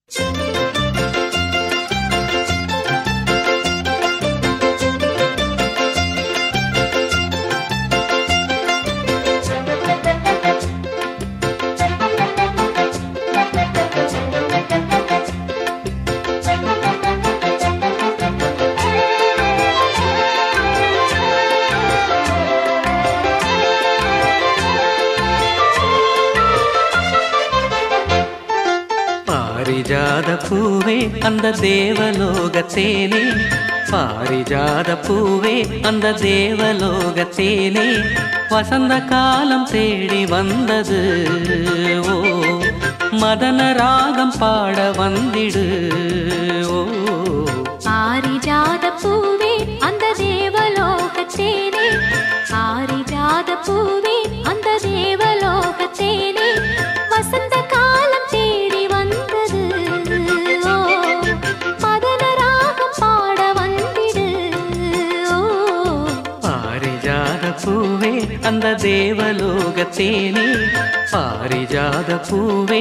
பாரிஜாத பூவே அந்த தேவலோகத்தேனே பாரிஜாத பூவே அந்த தேவலோகத்தேனே வசந்த காலம் தேடி வந்தது ஓ மதன ராகம் பாட வந்திடு ஓ ஆரிஜாத பூவே அந்த தேவலோகத்தேனே ஆரிஜாத பூவே அந்த தேவலோகத்தேனே வசந்த காலம் தேடி வந்தது ஓ மதன ராகம் பாட வந்திடு ஓ பாரிஜாத பூவே அந்த தேவலோகத்தேனே பாரிஜாத பூவே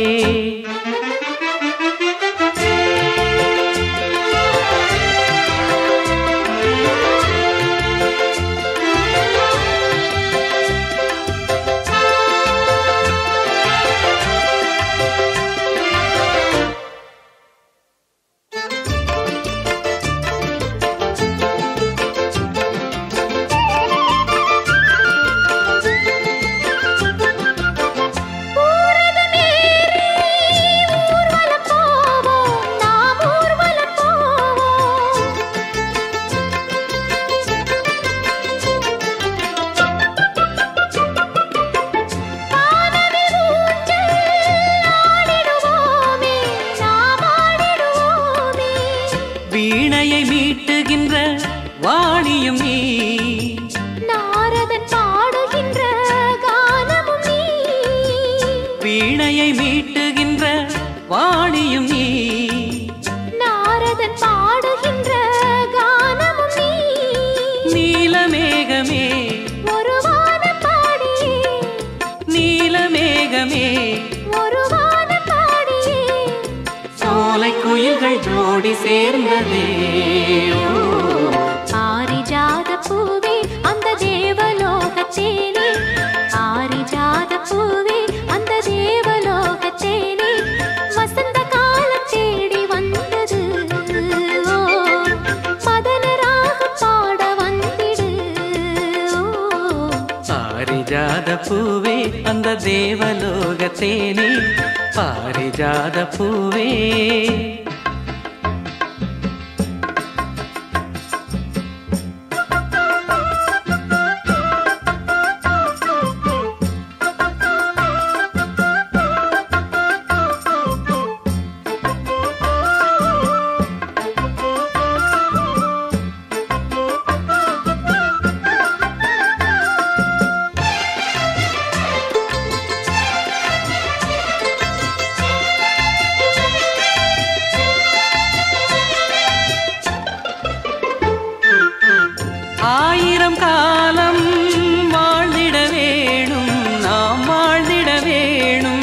ஊர்வலம் போவோம் நாம் ஊர்வலம் போவோம் வானவி ஊஞ்சல் ஆடிடுவோமே நாம் ஆடிடுவோமே வீணையை மீட்டுகின்ற வாணியும் நீ நாரதன் பாடுகின்ற கானமும் நீ வீணையை மீட்டுகின்ற வாணியும் நீ நாரதன் பாடுகின்ற கானமும் நீ நீலமேகமே ஒரு வானம் பாடியே நீலமேகமே ஒரு வானம் பாடியே சோலை குயில்கள் ஜோடி சேர்ந்ததே ஓ. ஆரிஜாத பூவே அந்த தேவலோகத்தேனே ஆரிஜாத பூவே அந்த தேவலோகத்தேனே வசந்த காலம் தேடி வந்தது ஓ மதன ராகம் பாட வந்திடு ஓ பாரிஜாத பூவே அந்த தேவலோகத்தேனே பாரிஜாத பூவே ஆயிரம் காலம் வாழ்ந்திட வேணும் நாம் வாழ்ந்திட வேணும்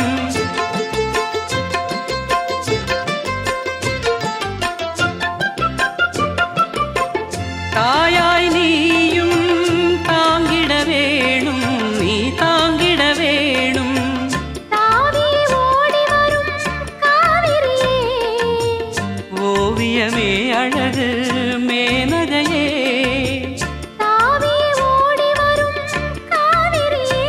தாயாய் நீயும் தாங்கிட வேணும் நீ தாங்கிட வேணும் தாவி ஓடி வரும் காவிரியே ஓவியமே அழகு மேனகையே தாவி ஓடி வரும் காவிரியே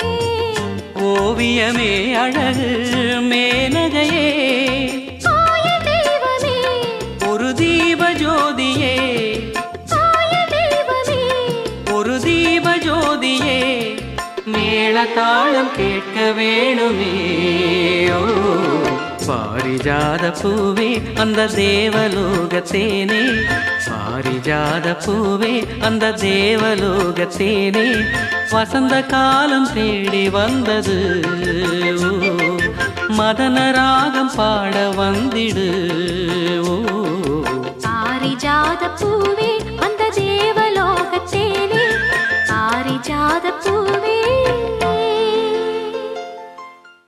ஓவியமே அழகு மேனகையே ஆய தெய்வமே ஒரு தீப ஜோதியே ஆய தெய்வமே ஒரு தீப ஜோதியே மேளதாளம் கேட்க வேணுமே ஓ பாரிஜாத பூவே அந்த தேவலோகத்தேனே பாரிஜாத பூவே அந்த தேவலோகத்தேனே வசந்த காலம் தேடி வந்தது ஓ மதன ராகம் பாட வந்திடு ஓ பாரிஜாத பூவே அந்த தேவலோகத்தேனே பாரிஜாத பூவே